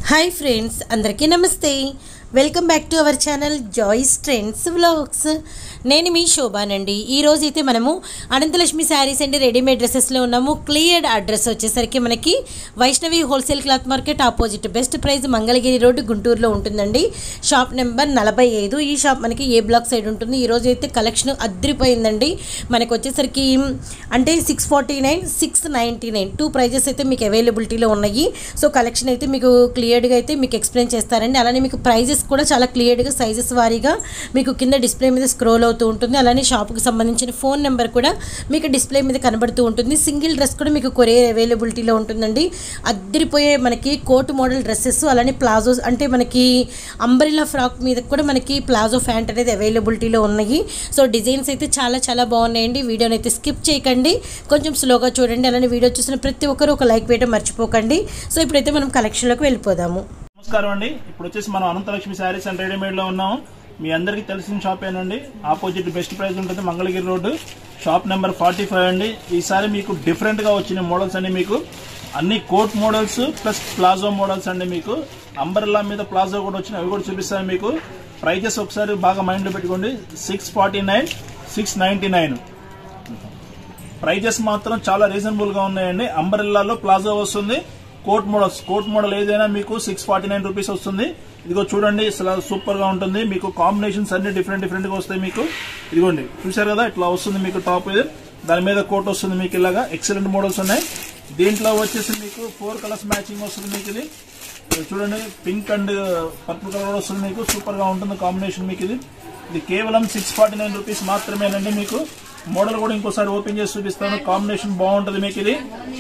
hi friends అందరికీ నమస్తే welcome back to our channel జాయిస్ ట్రెండ్స్ వ్లాగ్స్ నేను మీ శోభానండి ఈ రోజు అయితే మనము అనంతలక్ష్మి శారీస్ అండ్ రెడీమేడ్ డ్రెస్సెస్లో ఉన్నాము క్లియర్డ్ అడ్రస్ వచ్చేసరికి మనకి Vaishnavi wholesale cloth market opposite best price Mangalagiri road గుంటూరులో ఉంటుందండి షాప్ నెంబర్ నలభై ఐదు ఈ షాప్ మనకి ఏ బ్లాక్ సైడ్ ఉంటుంది ఈ రోజు అయితే కలెక్షన్ అద్దరిపోయిందండి మనకు వచ్చేసరికి అంటే six forty nine six ninety nine two prices అయితే మీకు అవైలబిలిటీలో ఉన్నాయి సో కలెక్షన్ అయితే మీకు క్లియర్డ్గా అయితే మీకు ఎక్స్ప్లెయిన్ చేస్తారండి అలానే మీకు ప్రైజెస్ కూడా చాలా క్లియర్డ్గా సైజెస్ వారీగా మీకు కింద డిస్ప్లే మీద స్క్రోల్ అవుతూ ఉంటుంది అలానే షాప్కి సంబంధించిన ఫోన్ నెంబర్ కూడా మీకు డిస్ప్లే మీద కనబడుతూ ఉంటుంది సింగిల్ డ్రెస్ కూడా మీకు కొరియర్ అవైలబిలిటీలో ఉంటుందండి అద్దరిపోయే మనకి కోట్ మోడల్ డ్రెస్సెస్ అలానే ప్లాజోస్ అంటే మనకి అంబరిలా ఫ్రాక్ మీద కూడా మనకి ప్లాజో ఫ్యాంట్ అనేది అవైలబిలిటీలో ఉన్నాయి సో డిజైన్స్ అయితే చాలా చాలా బాగున్నాయండి వీడియోని అయితే స్కిప్ చేయకండి కొంచెం స్లోగా చూడండి అలానే వీడియో చూసిన ప్రతి ఒక్కరు ఒక లైక్ వేయడం మర్చిపోకండి సో ఇప్పుడైతే మనం కలెక్షన్లోకి వెళ్ళిపోదాము నమస్కారం అండి ఇప్పుడు వచ్చేసి మనం అనంతలక్ష్మి శారీస్ అండ్ రెడీమేడ్ లో ఉన్నాం మీ అందరికీ తెలిసిన షాప్ ఏనండి ఆపోజిట్ బెస్ట్ ప్రైస్ ఉంటుంది Mangalagiri road shop number forty five అండి ఈసారి మీకు డిఫరెంట్ గా వచ్చిన మోడల్స్ అండి మీకు అన్ని coat models plus palazzo models అండి మీకు అంబర్లా మీద ప్లాజో కూడా వచ్చిన అవి కూడా చూపిస్తాను మీకు ప్రైజెస్ ఒకసారి బాగా మైండ్ లో పెట్టుకోండి six forty nine six ninety nine prices మాత్రం చాలా రీజనబుల్ గా ఉన్నాయండి అంబరిల్లాలో ప్లాజో వస్తుంది కోట్ మోడల్స్ కోట్ మోడల్ ఏదైనా మీకు సిక్స్ ఫార్టీ నైన్ రూపీస్ వస్తుంది ఇదిగో చూడండి అసలు సూపర్ గా ఉంటుంది మీకు కాంబినేషన్స్ అన్ని డిఫరెంట్ డిఫరెంట్ గా వస్తాయి మీకు ఇదిగోండి చూసారు కదా ఇట్లా వస్తుంది మీకు టాప్ ఇది దాని మీద కోట్ వస్తుంది మీకు ఇలాగా ఎక్సలెంట్ మోడల్స్ ఉన్నాయి దీంట్లో వచ్చేసి మీకు ఫోర్ కలర్స్ మ్యాచింగ్ వస్తుంది మీకు ఇది ఇది చూడండి పింక్ అండ్ పర్పుల్ కలర్ వస్తుంది మీకు సూపర్ గా ఉంటుంది కాంబినేషన్ మీకు ఇది ఇది కేవలం సిక్స్ ఫార్టీ నైన్ రూపీస్ మాత్రమేనండి మీకు మోడల్ కూడా ఇంకోసారి ఓపెన్ చేసి చూపిస్తాను కాంబినేషన్ బాగుంటుంది మీకు ఇది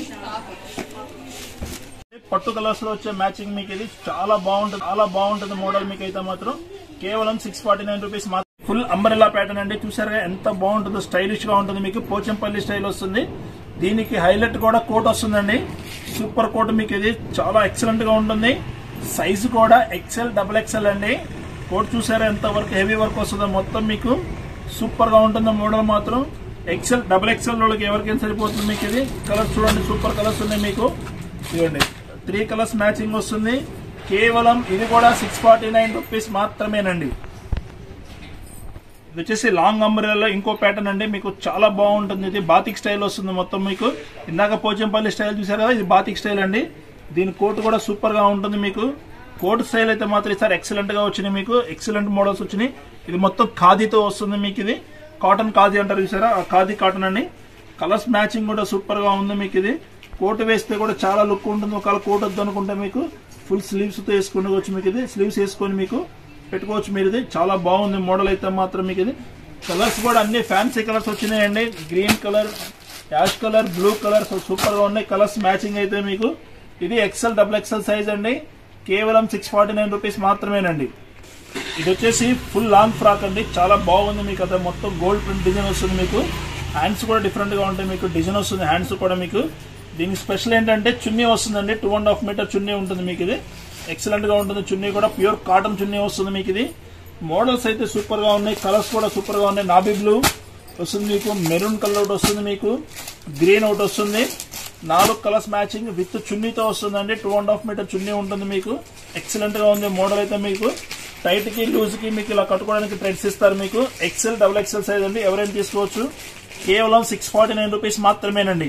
పట్టు కలర్స్ లో వచ్చే మ్యాచింగ్ మీకు ఇది చాలా బాగుంటుంది చాలా బాగుంటుంది మోడల్ మీకు అయితే మాత్రం కేవలం సిక్స్ ఫార్టీ నైన్ రూపీస్ మాత్రం ఫుల్ అంబరెలా ప్యాటర్న్ అండి చూసారుగా ఎంత బాగుంటుందో స్టైలిష్ గా ఉంటుంది మీకు పోచంపల్లి స్టైల్ వస్తుంది దీనికి హైలైట్ కూడా కోట్ వస్తుందండి సూపర్ కోట్ మీకు ఇది చాలా ఎక్సలెంట్ గా ఉంటుంది సైజు కూడా ఎక్సెల్ డబుల్ ఎక్సెల్ అండి కోట్ చూసారా ఎంత వర్క్ హెవీ వర్క్ వస్తుందో మొత్తం మీకు సూపర్ గా ఉంటుంది మోడల్ మాత్రం ఎక్సెల్ డబుల్ ఎక్సెల్ వాళ్ళకి ఎవరికైనా సరిపోతుంది మీకు ఇది కలర్స్ చూడండి సూపర్ కలర్స్ ఉన్నాయి మీకు ఇవ్వండి త్రీ కలర్స్ మ్యాచింగ్ వస్తుంది కేవలం ఇది కూడా సిక్స్ ఫార్టీ నైన్ రూపీస్ మాత్రమేనండి ఇది వచ్చేసి లాంగ్ అంబ్రెల్లో ఇంకో ప్యాటర్న్ అండి మీకు చాలా బాగుంటుంది ఇది బాతిక్ స్టైల్ వస్తుంది మొత్తం మీకు ఇందాక పోచంపల్లి స్టైల్ చూసారు కదా ఇది బాతిక్ స్టైల్ అండి దీని కోట్ కూడా సూపర్ గా ఉంటుంది మీకు కోట్ స్టైల్ అయితే మాత్రం ఈసారి ఎక్సలెంట్ గా వచ్చినాయి మీకు ఎక్సలెంట్ మోడల్స్ వచ్చినాయి ఇది మొత్తం ఖాదీతో వస్తుంది మీకు ఇది కాటన్ ఖాదీ అంటారు చూసారా ఆ ఖాదీ కాటన్ అండి కలర్స్ మ్యాచింగ్ కూడా సూపర్ గా ఉంది మీకు ఇది కోట్ వేస్తే కూడా చాలా లుక్ ఉంటుంది ఒకవేళ కోట్ వద్దు అనుకుంటే మీకు ఫుల్ స్లీవ్స్ తో వేసుకోవచ్చు మీకు ఇది స్లీవ్స్ వేసుకొని మీకు పెట్టుకోవచ్చు మీరు ఇది చాలా బాగుంది మోడల్ అయితే మాత్రం మీకు ఇది కలర్స్ కూడా అన్ని ఫ్యాన్సీ కలర్స్ వచ్చినాయండి green colour ash colour blue colour super గా ఉన్నాయి కలర్స్ మ్యాచింగ్ అయితే మీకు ఇది ఎక్సెల్ డబుల్ ఎక్సెల్ సైజ్ అండి కేవలం సిక్స్ ఫార్టీ నైన్ రూపీస్ మాత్రమేనండి ఇది వచ్చేసి ఫుల్ లాంగ్ ఫ్రాక్ అండి చాలా బాగుంది మీకు అదే మొత్తం గోల్డ్ ప్రింట్ డిజైన్ వస్తుంది మీకు హ్యాండ్స్ కూడా డిఫరెంట్ గా ఉంటాయి మీకు డిజైన్ వస్తుంది హ్యాండ్స్ కూడా మీకు దీనికి స్పెషల్ ఏంటంటే చున్నీ వస్తుందండి two and half metre chunni ఉంటుంది మీకు ఇది ఎక్సలెంట్ గా ఉంటుంది చున్నీ కూడా ప్యూర్ కాటన్ చున్నీ వస్తుంది మీకు ఇది మోడల్స్ అయితే సూపర్ గా ఉన్నాయి కలర్స్ కూడా సూపర్ గా ఉన్నాయి నాబీ బ్లూ వస్తుంది మీకు మెరూన్ కలర్ ఒకటి వస్తుంది మీకు గ్రీన్ ఒకటి వస్తుంది నాలుగు కలర్స్ మ్యాచింగ్ విత్ చున్నీతో వస్తుందండి two and half metre chunni ఉంటుంది మీకు ఎక్సలెంట్ గా ఉంది మోడల్ అయితే మీకు టైట్ కి లూజ్ కి మీకు ఇలా కట్టుకోవడానికి థ్రెడ్స్ ఇస్తారు మీకు ఎక్సెల్ డబుల్ ఎక్సెల్ సైజ్ అండి ఎవరైనా తీసుకోవచ్చు కేవలం సిక్స్ ఫార్టీ నైన్ రూపీస్ మాత్రమేనండి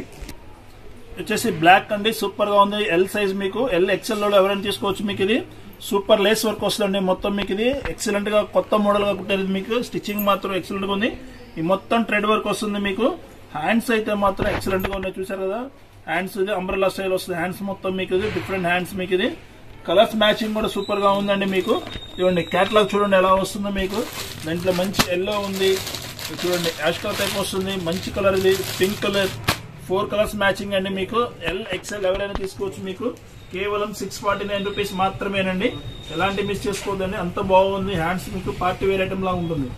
వచ్చేసి బ్లాక్ అండి సూపర్ గా ఉంది ఎల్ సైజ్ మీకు ఎల్ ఎక్సెల్ లో ఎవరైనా తీసుకోవచ్చు మీకు ఇది సూపర్ లేస్ వర్క్ వస్తుందండి మొత్తం మీకు ఇది ఎక్సలెంట్ గా కొత్త మోడల్ గా కుట్టారు మీకు స్టిచ్చింగ్ మాత్రం ఎక్సలెంట్ గా ఉంది ఈ మొత్తం ట్రెడ్ వర్క్ వస్తుంది మీకు హ్యాండ్స్ అయితే మాత్రం ఎక్సలెంట్ గా ఉన్నాయి చూసారు కదా హ్యాండ్స్ ఇది అంబ్రెల్లా స్టైల్ వస్తుంది హ్యాండ్స్ మొత్తం మీకు ఇది డిఫరెంట్ హ్యాండ్స్ మీకు ఇది కలర్స్ మ్యాచింగ్ కూడా సూపర్ గా ఉందండి మీకు చూడండి క్యాట్లాగ్ చూడండి ఎలా వస్తుందో మీకు దాంట్లో మంచి ఎల్లో ఉంది చూడండి యాష్ కలర్ టైప్ వస్తుంది మంచి కలర్ ఇది pink colour four colours matching అండి మీకు ఎల్ ఎక్స్ఎల్ ఎవరైనా తీసుకోవచ్చు మీకు కేవలం సిక్స్ ఫార్టీ నైన్ రూపీస్ మాత్రమేనండి ఎలాంటి మిస్ చేసుకోవద్దండి అంత బాగుంది హ్యాండ్స్ మీకు పార్టీ వేర్ ఐటమ్ లా ఉంటుంది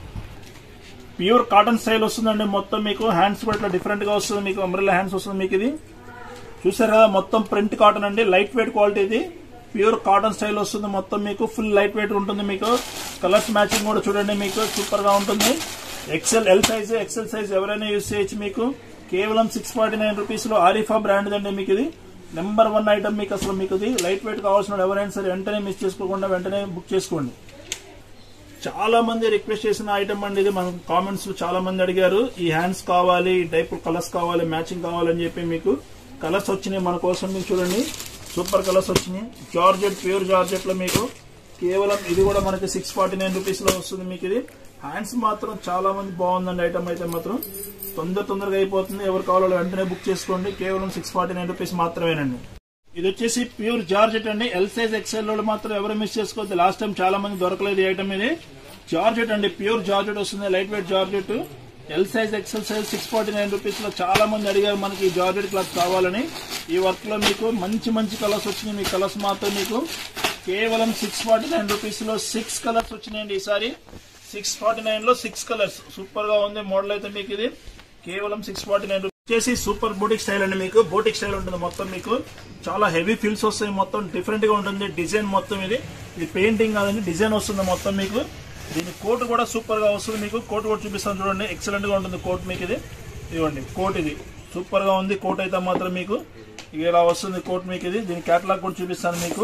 ప్యూర్ కాటన్ స్టైల్ వస్తుందండి మొత్తం మీకు హ్యాండ్స్ కూడా ఇట్లా డిఫరెంట్ గా వస్తుంది మీకు అంబ్రెల్లా హ్యాండ్స్ వస్తుంది మీకు ఇది చూసారు కదా మొత్తం ప్రింట్ కాటన్ అండి లైట్ వెయిట్ క్వాలిటీ ఇది ప్యూర్ కాటన్ స్టైల్ వస్తుంది మొత్తం మీకు ఫుల్ లైట్ వెయిట్ ఉంటుంది మీకు కలర్స్ మ్యాచింగ్ కూడా చూడండి మీకు సూపర్ గా ఉంటుంది XL L size XL size ఎవరైనా యూజ్ చేయొచ్చు మీకు కేవలం సిక్స్ ఫార్టీ నైన్ రూపీస్ లో ఆరిఫా బ్రాండ్ అండి మీకు ఇది నెంబర్ వన్ ఐటమ్ మీకు అసలు మీకు ఇది లైట్ వెయిట్ కావాల్సిన ఎవరైనా సరే వెంటనే మిస్ చేసుకోకుండా వెంటనే బుక్ చేసుకోండి చాలా మంది రిక్వెస్ట్ చేసిన ఐటమ్ అండి ఇది మన కామెంట్స్ చాలా మంది అడిగారు ఈ హ్యాండ్స్ కావాలి ఈ టైప్ కలర్స్ కావాలి మ్యాచింగ్ కావాలని చెప్పి మీకు కలర్స్ వచ్చినాయి మన కోసం మీకు చూడండి సూపర్ కలర్స్ వచ్చినాయి జార్జెట్ ప్యూర్ జార్జెట్ లో మీకు కేవలం ఇది కూడా మనకి సిక్స్ ఫార్టీ నైన్ రూపీస్ లో వస్తుంది మీకు ఇది హ్యాండ్స్ మాత్రం చాలా మంది బాగుందండి ఐటమ్ అయితే మాత్రం తొందర తొందరగా అయిపోతుంది ఎవరు కావాలో వెంటనే బుక్ చేసుకోండి కేవలం సిక్స్ ఫార్టీ నైన్ రూపీస్ మాత్రమేనండి ఇది వచ్చేసి ప్యూర్ జార్జెట్ అండి ఎల్ సైజ్ ఎక్సెల్ లో మాత్రం ఎవరు మిస్ చేసుకోవద్దు లాస్ట్ టైం చాలా మంది దొరకలేదు ఈ ఐటమ్ ఇది జార్జెట్ అండి ప్యూర్ జార్జెట్ వస్తుంది light weight georgette L size XL size six forty nine rupees లో చాలా మంది అడిగారు మనకి ఈ జార్జెట్ క్లాత్ కావాలని ఈ వర్క్ లో మీకు మంచి మంచి కలర్స్ వచ్చినాయి మీ కలర్స్ మాత్రం మీకు కేవలం సిక్స్ ఫార్టీ నైన్ రూపీస్ లో సిక్స్ కలర్స్ వచ్చినాయండి ఈసారి సిక్స్ ఫార్టీ నైన్ లో సిక్స్ కలర్స్ సూపర్ గా ఉంది మోడల్ అయితే మీకు ఇది కేవలం సిక్స్ ఫార్టీ నైన్ వచ్చేసి సూపర్ బోటిక్ స్టైల్ అండి మీకు బోటిక్ స్టైల్ ఉంటుంది మొత్తం మీకు చాలా హెవీ ఫిల్స్ వస్తాయి మొత్తం డిఫరెంట్ గా ఉంటుంది డిజైన్ మొత్తం ఇది ఇది పెయింటింగ్ కాదండి డిజైన్ వస్తుంది మొత్తం మీకు దీని కోట్ కూడా సూపర్ గా వస్తుంది మీకు కోట్ కూడా చూపిస్తాను చూడండి ఎక్సలెంట్ గా ఉంటుంది కోట్ మీకు ఇది ఇవ్వండి కోట్ ఇది సూపర్ గా ఉంది కోట్ అయితే మాత్రం మీకు ఇక ఇలా వస్తుంది కోట్ మీకు ఇది దీని క్యాటలాగ్ కూడా చూపిస్తాను మీకు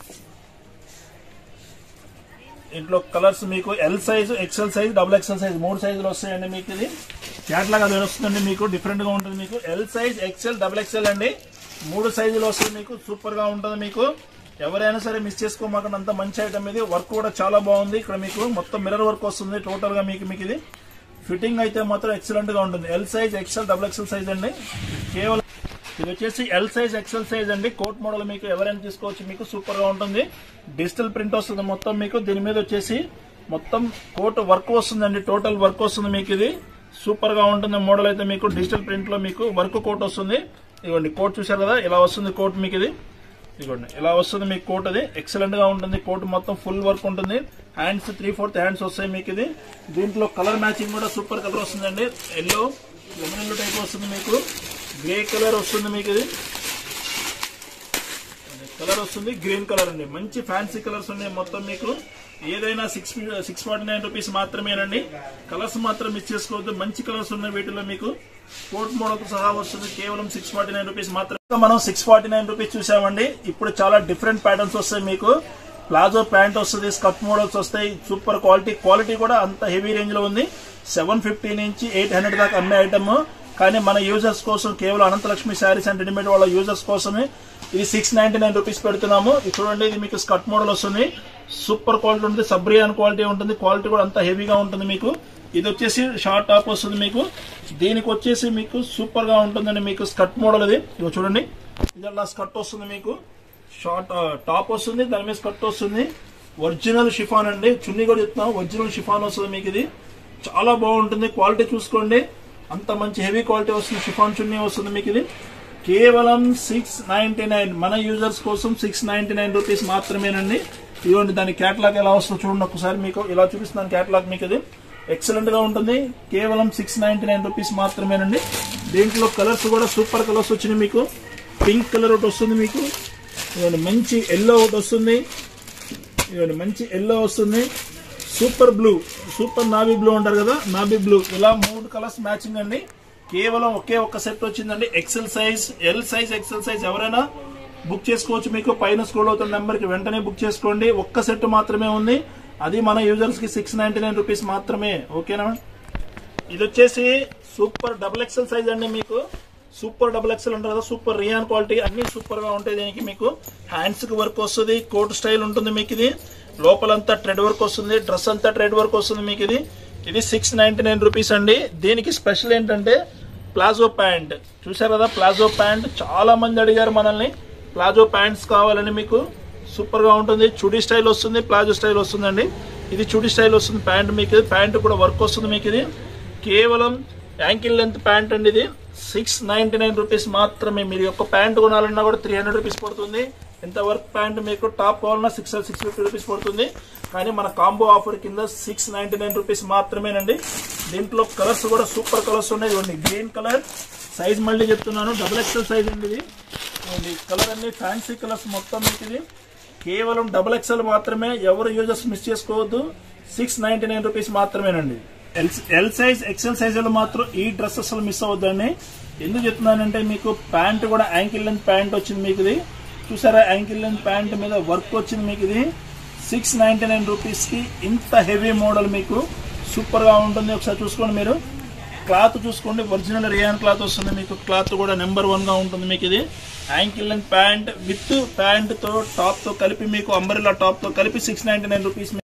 ఇంట్లో కలర్స్ మీకు L size XL size double XL size మూడు సైజులు వస్తాయండి మీకు ఇది క్యాట్లాగ్ అది వస్తుందండి మీకు డిఫరెంట్ గా ఉంటుంది మీకు L size XL double XL అండి మూడు సైజులు వస్తుంది మీకు సూపర్ గా ఉంటుంది మీకు ఎవరైనా సరే మిస్ చేసుకోమాకండి అంత మంచి ఐటమ్ ఇది వర్క్ కూడా చాలా బాగుంది ఇక్కడ మీకు మొత్తం మిర్రర్ వర్క్ వస్తుంది టోటల్ గా మీకు మీకు ఇది ఫిట్టింగ్ అయితే మాత్రం ఎక్సలెంట్ గా ఉంటుంది L size XL double XL size అండి కేవలం ఇది వచ్చేసి ఎల్ సైజ్ ఎక్సెల్ సైజ్ అండి కోట్ మోడల్ మీకు ఎవరైనా తీసుకోవచ్చు మీకు సూపర్ గా ఉంటుంది డిజిటల్ ప్రింట్ వస్తుంది మొత్తం మీకు దీని మీద వచ్చేసి మొత్తం కోట్ వర్క్ వస్తుందండి టోటల్ వర్క్ వస్తుంది మీకు ఇది సూపర్ గా ఉంటుంది మోడల్ అయితే మీకు డిజిటల్ ప్రింట్ లో మీకు వర్క్ కోట్ వస్తుంది ఇదిగోండి కోట్ చూసారు కదా ఇలా వస్తుంది కోట్ మీకు ఇది ఇదిగోండి ఇలా వస్తుంది మీకు కోట్ అది ఎక్సలెంట్ గా ఉంటుంది కోట్ మొత్తం ఫుల్ వర్క్ ఉంటుంది హ్యాండ్స్ త్రీ ఫోర్త్ హ్యాండ్స్ వస్తాయి మీకు ఇది దీంట్లో కలర్ మ్యాచింగ్ కూడా సూపర్ కలర్ వస్తుందండి ఎల్లో లెమన్ ఎల్లో టైప్ వస్తుంది మీకు గ్రే కలర్ వస్తుంది మీకు ఇది కలర్ వస్తుంది గ్రీన్ కలర్ అండి మంచి ఫ్యాన్సీ కలర్స్ ఉన్నాయి మొత్తం మీకు ఏదైనా six six forty nine rupees మాత్రమేనండి కలర్స్ మాత్రం మిస్ చేసుకోవద్దు మంచి కలర్స్ ఉన్నాయి వీటిలో మీకు కోట్ మోడల్ తో సహా వస్తుంది కేవలం సిక్స్ ఫార్టీ నైన్ రూపీస్ మాత్రమే మనం సిక్స్ ఫార్టీ నైన్ రూపీస్ చూసామండి ఇప్పుడు చాలా డిఫరెంట్ ప్యాటర్న్స్ వస్తాయి మీకు ప్లాజో ప్యాంట్ వస్తుంది స్కర్ట్ మోడల్స్ వస్తాయి సూపర్ క్వాలిటీ క్వాలిటీ కూడా అంత హెవీ రేంజ్ లో ఉంది సెవెన్ ఫిఫ్టీ నుంచి ఎయిట్ హండ్రెడ్ దాకా అమ్మే ఐటమ్ కానీ మన యూజర్స్ కోసం కేవలం అనంతలక్ష్మి శారీస్ అండ్ రెడీమేడ్ వాళ్ళ యూజర్స్ కోసమే ఇది సిక్స్ నైన్టీ నైన్ రూపీస్ పెడుతున్నాము ఇది చూడండి ఇది మీకు స్కర్ట్ మోడల్ వస్తుంది సూపర్ క్వాలిటీ ఉంటుంది సబ్రియాన్ క్వాలిటీ ఉంటుంది క్వాలిటీ కూడా అంత హెవీగా ఉంటుంది మీకు ఇది వచ్చేసి షార్ట్ టాప్ వస్తుంది మీకు దీనికి వచ్చేసి మీకు సూపర్ గా ఉంటుందండి మీకు స్కర్ట్ మోడల్ ఇది ఇదిగో చూడండి ఇది అలా స్కర్ట్ వస్తుంది మీకు షార్ట్ టాప్ వస్తుంది దాని మీద స్కర్ట్ వస్తుంది ఒరిజినల్ షిఫాన్ అండి చున్నీ కూడా చెప్తున్నాం ఒరిజినల్ షిఫాన్ వస్తుంది మీకు ఇది చాలా బాగుంటుంది క్వాలిటీ చూసుకోండి అంత మంచి హెవీ క్వాలిటీ వస్తుంది షిఫాన్ చున్నీ వస్తుంది మీకు ఇది కేవలం సిక్స్ నైన్టీ నైన్ మన యూజర్స్ కోసం సిక్స్ నైన్టీ నైన్ రూపీస్ మాత్రమేనండి ఇదిగోండి దాని క్యాటలాగ్ ఎలా వస్తుందో చూడండి ఒకసారి మీకు ఇలా చూపిస్తున్నాను క్యాటలాగ్ మీకు ఇది ఎక్సలెంట్ గా ఉంటుంది కేవలం సిక్స్ నైన్టీ నైన్ రూపీస్ మాత్రమేనండి దీంట్లో కలర్స్ కూడా సూపర్ కలర్స్ వచ్చినాయి మీకు పింక్ కలర్ ఒకటి వస్తుంది మీకు ఇదిగోండి మంచి ఎల్లో ఒకటి వస్తుంది ఇదిగోండి మంచి ఎల్లో వస్తుంది super blue super navy blue అంటారు కదా నావీ బ్లూ ఇలా మూడు కలర్స్ మ్యాచింగ్ అండి కేవలం ఒకే ఒక్క సెట్ వచ్చిందండి XL size L size XL size ఎవరైనా బుక్ చేసుకోవచ్చు మీకు పైన స్క్రోల్ అవుతున్న నెంబర్ కి వెంటనే బుక్ చేసుకోండి ఒక్క సెట్ మాత్రమే ఉంది అది మన యూజర్స్ కి సిక్స్ నైన్టీ నైన్ రూపీస్ మాత్రమే ఓకేనా ఇది వచ్చేసి సూపర్ డబుల్ ఎక్సెల్ సైజ్ అండి మీకు సూపర్ డబుల్ ఎక్సెల్ అంటారు కదా సూపర్ రియాన్ క్వాలిటీ అన్ని సూపర్ గా ఉంటాయి దీనికి మీకు హ్యాండ్స్ కి వర్క్ వస్తుంది కోట్ స్టైల్ ఉంటుంది మీకు ఇది లోపలంతా ట్రెడ్ వర్క్ వస్తుంది డ్రెస్ అంతా ట్రెడ్ వర్క్ వస్తుంది మీకు ఇది ఇది సిక్స్ నైన్టీ నైన్ రూపీస్ అండి దీనికి స్పెషల్ ఏంటంటే ప్లాజో ప్యాంట్ చూసారు కదా ప్లాజో ప్యాంట్ చాలా మంది అడిగారు మనల్ని ప్లాజో ప్యాంట్స్ కావాలని మీకు సూపర్ గా ఉంటుంది చుడీ స్టైల్ వస్తుంది ప్లాజో స్టైల్ వస్తుందండి ఇది చుడీ స్టైల్ వస్తుంది ప్యాంట్ మీకు ప్యాంట్ కూడా వర్క్ వస్తుంది మీకు ఇది కేవలం యాంకిల్ లెంత్ ప్యాంట్ అండి ఇది సిక్స్ నైన్టీ నైన్ రూపీస్ మాత్రమే మీరు యొక్క ప్యాంట్ కొనాలన్నా కూడా త్రీ హండ్రెడ్ రూపీస్ పడుతుంది ఎంత వర్క్ ప్యాంట్ మీకు టాప్ కావాలన్నా సిక్స్ సిక్స్ ఫిఫ్టీ రూపీస్ పడుతుంది కానీ మన కాంబో ఆఫర్ కింద సిక్స్ నైన్టీ నైన్ రూపీస్ మాత్రమేనండి దీంట్లో కలర్స్ కూడా సూపర్ కలర్స్ ఉన్నాయి ఇవ్వండి గ్రీన్ కలర్ సైజ్ మళ్ళీ చెప్తున్నాను డబుల్ ఎక్స్ఎల్ సైజ్ అండి ఇది ఇవ్వండి కలర్ అన్ని ఫ్యాన్సీ కలర్స్ మొత్తం మీకు ఇది కేవలం డబుల్ ఎక్స్ఎల్ మాత్రమే ఎవరు యూజర్స్ మిస్ చేసుకోవద్దు సిక్స్ నైన్టీ నైన్ రూపీస్ మాత్రమేనండి L L size XL size లో మాత్రం ఈ డ్రెస్ అసలు మిస్ అవ్వద్దండి ఎందుకు చెప్తున్నానంటే మీకు ప్యాంట్ కూడా యాంకిల్ లెంత్ ప్యాంట్ వచ్చింది మీకు ఇది చూసారా యాంకిల్ లెంత్ ప్యాంట్ మీద వర్క్ వచ్చింది మీకు ఇది సిక్స్ నైన్టీ నైన్ రూపీస్కి ఇంత హెవీ మోడల్ మీకు సూపర్గా ఉంటుంది ఒకసారి చూసుకోండి మీరు క్లాత్ చూసుకోండి ఒరిజినల్ రియాన్ క్లాత్ వస్తుంది మీకు క్లాత్ కూడా నెంబర్ వన్గా ఉంటుంది మీకు ఇది యాంకిల్ లెంత్ ప్యాంట్ విత్ ప్యాంట్తో టాప్తో కలిపి మీకు అంబరిలా టాప్తో కలిపి సిక్స్ నైన్టీ నైన్ రూపీస్